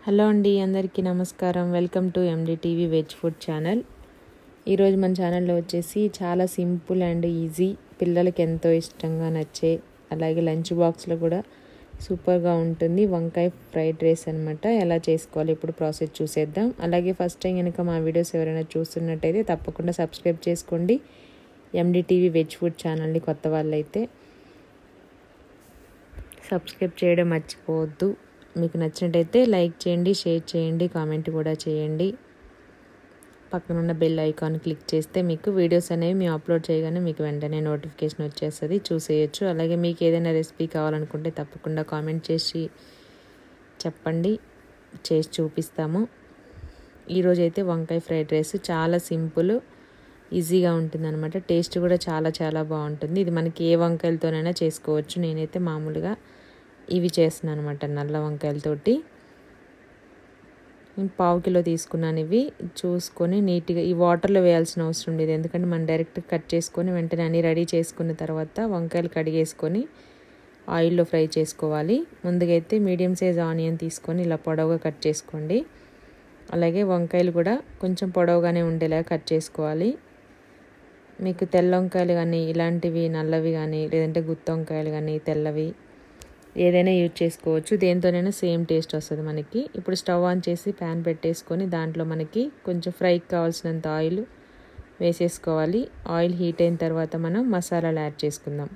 hello అండి అందరికీ నమస్కారం welcome to MD TV veg food channel ఈరోజు మన ఛానల్లో వచ్చేసి చాలా సింపుల్ అండ్ ఈజీ పిల్లలకి ఎంతో ఇష్టంగా నచ్చే అలాగే లంచ్ బాక్స్లో కూడా సూపర్గా ఉంటుంది వంకాయ ఫ్రైడ్ రైస్ అనమాట ఎలా చేసుకోవాలి ఇప్పుడు ప్రాసెస్ చూసేద్దాం అలాగే ఫస్ట్ టైం కనుక మా వీడియోస్ ఎవరైనా చూస్తున్నట్టయితే తప్పకుండా సబ్స్క్రైబ్ చేసుకోండి ఎండి టీవీ వెజ్ ఫుడ్ ఛానల్ని కొత్త వాళ్ళైతే సబ్స్క్రైబ్ చేయడం మర్చిపోవద్దు మీకు నచ్చినట్టయితే లైక్ చేయండి షేర్ చేయండి కామెంట్ కూడా చేయండి పక్కన ఉన్న బెల్ ఐకాన్ క్లిక్ చేస్తే మీకు వీడియోస్ అనేవి మేము అప్లోడ్ చేయగానే మీకు వెంటనే నోటిఫికేషన్ వచ్చేస్తుంది చూసేయచ్చు అలాగే మీకు ఏదైనా రెసిపీ కావాలనుకుంటే తప్పకుండా కామెంట్ చేసి చెప్పండి చేసి చూపిస్తాము ఈరోజు అయితే వంకాయ ఫ్రైడ్ రైస్ చాలా సింపుల్ ఈజీగా ఉంటుంది అనమాట టేస్ట్ కూడా చాలా చాలా బాగుంటుంది ఇది మనకి ఏ వంకాయలతోనైనా చేసుకోవచ్చు నేనైతే మామూలుగా ఇవి చేస్తున్నాను అనమాట నల్ల వంకాయలతోటి నేను పావు కిలో తీసుకున్నాను ఇవి చూసుకొని నీట్గా ఈ వాటర్లో వేయాల్సిన అవసరం ఉండేది ఎందుకంటే మనం డైరెక్ట్ కట్ చేసుకొని వెంటనే అన్ని రెడీ చేసుకున్న తర్వాత వంకాయలు కడిగేసుకొని ఆయిల్లో ఫ్రై చేసుకోవాలి ముందుగా అయితే మీడియం సైజ్ ఆనియన్ తీసుకొని ఇలా పొడవుగా కట్ చేసుకోండి అలాగే వంకాయలు కూడా కొంచెం పొడవుగానే ఉండేలా కట్ చేసుకోవాలి మీకు తెల్ల వంకాయలు కానీ ఇలాంటివి నల్లవి కానీ లేదంటే గుత్తి వంకాయలు కానీ తెల్లవి ఏదైనా యూజ్ చేసుకోవచ్చు దేంతోనైనా సేమ్ టేస్ట్ వస్తుంది మనకి ఇప్పుడు స్టవ్ ఆన్ చేసి ప్యాన్ పెట్టేసుకొని దాంట్లో మనకి కొంచెం ఫ్రైకి కావాల్సినంత ఆయిల్ వేసేసుకోవాలి ఆయిల్ హీట్ అయిన తర్వాత మనం మసాలాలు యాడ్ చేసుకుందాం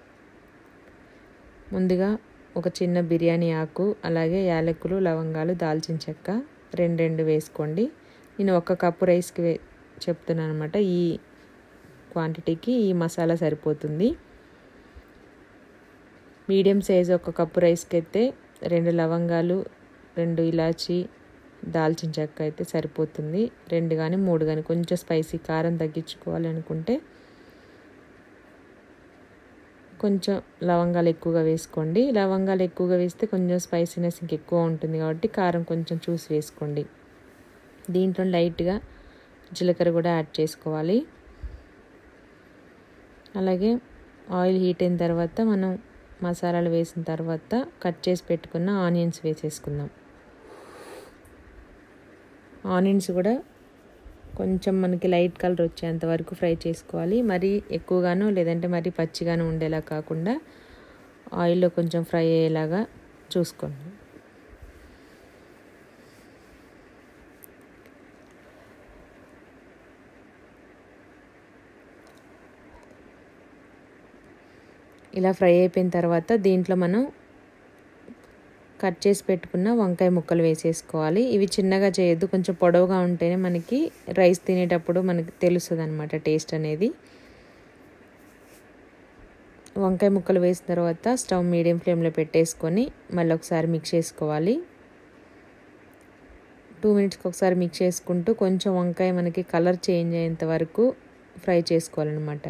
ముందుగా ఒక చిన్న బిర్యానీ ఆకు అలాగే యాలకులు లవంగాలు దాల్చిన చెక్క రెండు రెండు వేసుకోండి నేను ఒక కప్పు రైస్కి వే చెప్తున్నాను అనమాట ఈ క్వాంటిటీకి ఈ మసాలా సరిపోతుంది మీడియం సైజ్ ఒక కప్పు రైస్కి అయితే రెండు లవంగాలు రెండు ఇలాచి దాల్చిన చెక్క అయితే సరిపోతుంది రెండు కానీ మూడు కానీ కొంచెం స్పైసీ కారం తగ్గించుకోవాలి అనుకుంటే కొంచెం లవంగాలు ఎక్కువగా వేసుకోండి లవంగాలు ఎక్కువగా వేస్తే కొంచెం స్పైసీనెస్ ఇంకెక్కువ ఉంటుంది కాబట్టి కారం కొంచెం చూసి వేసుకోండి దీంట్లో లైట్గా జీలకర్ర కూడా యాడ్ చేసుకోవాలి అలాగే ఆయిల్ హీట్ అయిన తర్వాత మనం మసాలాలు వేసిన తర్వాత కట్ చేసి పెట్టుకున్న ఆనియన్స్ వేసేసుకుందాం ఆనియన్స్ కూడా కొంచెం మనకి లైట్ కలర్ వచ్చేంత వరకు ఫ్రై చేసుకోవాలి మరీ ఎక్కువగాను లేదంటే మరీ పచ్చిగాను ఉండేలా కాకుండా ఆయిల్లో కొంచెం ఫ్రై అయ్యేలాగా చూసుకోండి ఇలా ఫ్రై అయిపోయిన తర్వాత దీంట్లో మనం కట్ చేసి పెట్టుకున్న వంకాయ ముక్కలు వేసేసుకోవాలి ఇవి చిన్నగా చేయొద్దు కొంచెం పొడవుగా ఉంటేనే మనకి రైస్ తినేటప్పుడు మనకి తెలుస్తుంది అనమాట టేస్ట్ అనేది వంకాయ ముక్కలు వేసిన తర్వాత స్టవ్ మీడియం ఫ్లేమ్లో పెట్టేసుకొని మళ్ళీ ఒకసారి మిక్స్ చేసుకోవాలి టూ మినిట్స్కి ఒకసారి మిక్స్ చేసుకుంటూ కొంచెం వంకాయ మనకి కలర్ చేంజ్ అయ్యేంత వరకు ఫ్రై చేసుకోవాలన్నమాట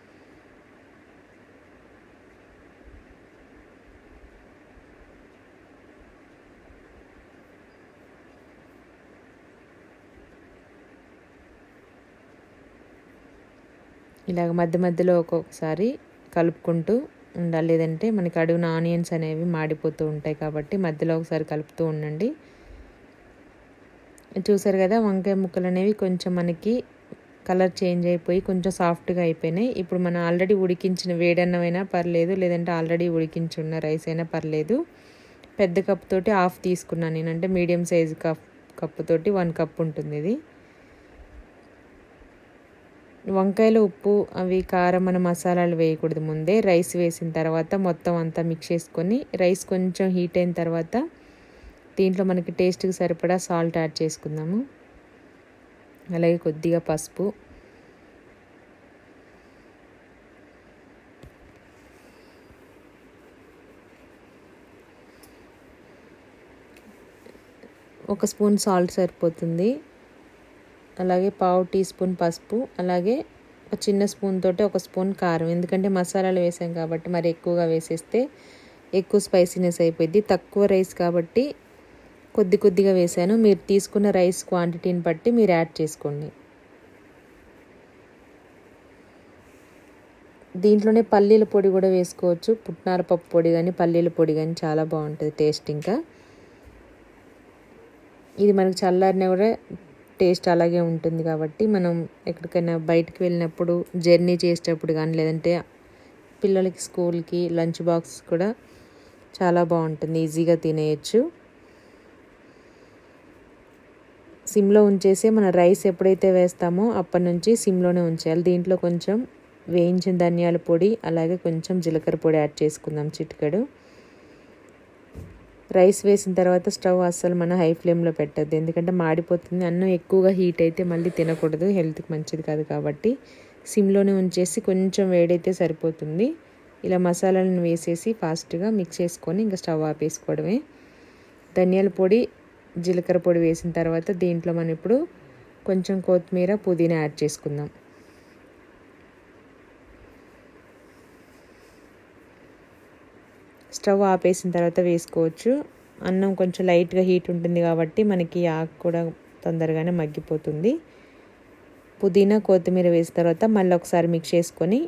ఇలాగ మధ్య మధ్యలో ఒక్కొక్కసారి కలుపుకుంటూ ఉండాలి లేదంటే మనకి అడుగున ఆనియన్స్ అనేవి మాడిపోతూ ఉంటాయి కాబట్టి మధ్యలో ఒకసారి కలుపుతూ ఉండండి చూసారు కదా వంకాయ ముక్కలు అనేవి కొంచెం మనకి కలర్ చేంజ్ అయిపోయి కొంచెం సాఫ్ట్గా అయిపోయినాయి ఇప్పుడు మనం ఆల్రెడీ ఉడికించిన వేడన్నమైనా పర్లేదు లేదంటే ఆల్రెడీ ఉడికించి ఉన్న రైస్ అయినా పర్లేదు పెద్ద కప్ తోటి హాఫ్ తీసుకున్నాను నేనంటే మీడియం సైజ్ కప్ కప్పుతోటి వన్ కప్ ఉంటుంది ఇది వంకాయలు ఉప్పు అవి కారం మన మసాలాలు వేయకూడదు ముందే రైస్ వేసిన తర్వాత మొత్తం అంతా మిక్స్ చేసుకొని రైస్ కొంచెం హీట్ అయిన తర్వాత దీంట్లో మనకి టేస్ట్కి సరిపడా సాల్ట్ యాడ్ చేసుకుందాము అలాగే కొద్దిగా పసుపు ఒక స్పూన్ సాల్ట్ సరిపోతుంది అలాగే పావు టీ స్పూన్ పసుపు అలాగే ఒక చిన్న స్పూన్ తోటి ఒక స్పూన్ కారం ఎందుకంటే మసాలాలు వేసాం కాబట్టి మరి ఎక్కువగా వేసేస్తే ఎక్కువ స్పైసీనెస్ అయిపోయింది తక్కువ రైస్ కాబట్టి కొద్ది కొద్దిగా వేసాను మీరు తీసుకున్న రైస్ క్వాంటిటీని బట్టి మీరు యాడ్ చేసుకోండి దీంట్లోనే పల్లీల పొడి కూడా వేసుకోవచ్చు పుట్నాల పప్పు పొడి కానీ పల్లీల పొడి కానీ చాలా బాగుంటుంది టేస్ట్ ఇంకా ఇది మనకు చల్లారినా కూడా టేస్ట్ అలాగే ఉంటుంది కాబట్టి మనం ఎక్కడికైనా బయటకు వెళ్ళినప్పుడు జర్నీ చేసేటప్పుడు కానీ లేదంటే పిల్లలకి స్కూల్కి లంచ్ బాక్స్ కూడా చాలా బాగుంటుంది ఈజీగా తినేయచ్చు సిమ్లో ఉంచేసి మన రైస్ ఎప్పుడైతే వేస్తామో అప్పటి నుంచి సిమ్లోనే ఉంచేయాలి దీంట్లో కొంచెం వేయించిన ధనియాల పొడి అలాగే కొంచెం జీలకర్ర పొడి యాడ్ చేసుకుందాం చిటికెడు రైస్ వేసిన తర్వాత స్టవ్ అస్సలు మన హై ఫ్లేమ్లో పెట్టద్దు ఎందుకంటే మాడిపోతుంది అన్నం ఎక్కువగా హీట్ అయితే మళ్ళీ తినకూడదు హెల్త్కి మంచిది కాదు కాబట్టి సిమ్లోనే ఉంచేసి కొంచెం వేడైతే సరిపోతుంది ఇలా మసాలాలను వేసేసి ఫాస్ట్గా మిక్స్ చేసుకొని ఇంకా స్టవ్ ఆపేసుకోవడమే ధనియాల పొడి జీలకర్ర పొడి వేసిన తర్వాత దీంట్లో మనం ఇప్పుడు కొంచెం కొత్తిమీర పుదీనా యాడ్ చేసుకుందాం స్టవ్ ఆపేసిన తర్వాత వేసుకోవచ్చు అన్నం కొంచెం లైట్గా హీట్ ఉంటుంది కాబట్టి మనకి ఆకు కూడా తొందరగానే మగ్గిపోతుంది పుదీనా కొత్తిమీర వేసిన తర్వాత మళ్ళీ ఒకసారి మిక్స్ చేసుకొని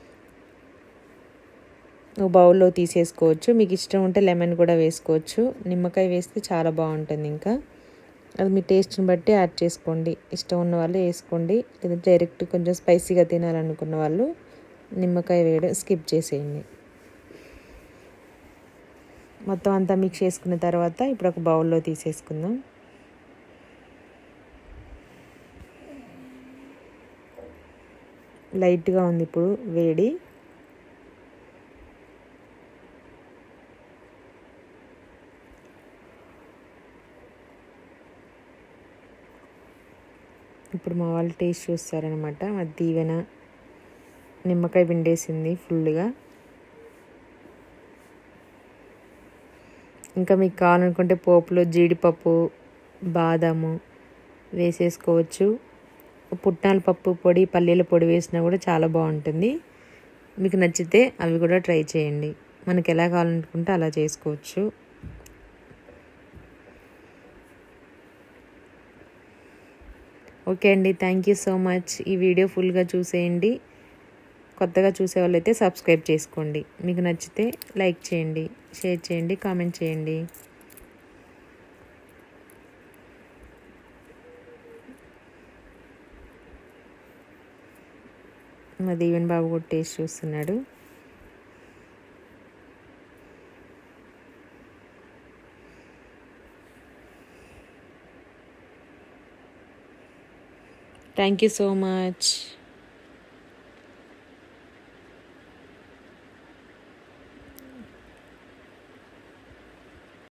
బౌల్లో తీసేసుకోవచ్చు మీకు ఇష్టం ఉంటే లెమన్ కూడా వేసుకోవచ్చు నిమ్మకాయ వేస్తే చాలా బాగుంటుంది ఇంకా అది మీ టేస్ట్ని బట్టి యాడ్ చేసుకోండి ఇష్టం ఉన్న వాళ్ళు వేసుకోండి లేదంటే డైరెక్ట్ కొంచెం స్పైసీగా తినాలనుకున్న వాళ్ళు నిమ్మకాయ వేయడం స్కిప్ చేసేయండి మొత్తం అంతా మిక్స్ చేసుకున్న తర్వాత ఇప్పుడు ఒక బౌల్లో తీసేసుకుందాం లైట్గా ఉంది ఇప్పుడు వేడి ఇప్పుడు మా వాళ్ళు టేస్ట్ చూస్తారనమాట మా దీవెన నిమ్మకాయ పిండేసింది ఫుల్గా ఇంకా మీకు కావాలనుకుంటే పోపులో జీడిపప్పు బాదాము వేసేసుకోవచ్చు పుట్నాల పప్పు పొడి పల్లీల పొడి వేసినా కూడా చాలా బాగుంటుంది మీకు నచ్చితే అవి కూడా ట్రై చేయండి మనకి ఎలా కావాలనుకుంటే అలా చేసుకోవచ్చు ఓకే అండి థ్యాంక్ యూ సో మచ్ ఈ వీడియో ఫుల్గా చూసేయండి కొత్తగా చూసే వాళ్ళైతే సబ్స్క్రైబ్ చేసుకోండి మీకు నచ్చితే లైక్ చేయండి షేర్ చేయండి కామెంట్ చేయండి మా దీవెన్ బాబు కూడా టేస్ట్ చూస్తున్నాడు థ్యాంక్ యూ సో మచ్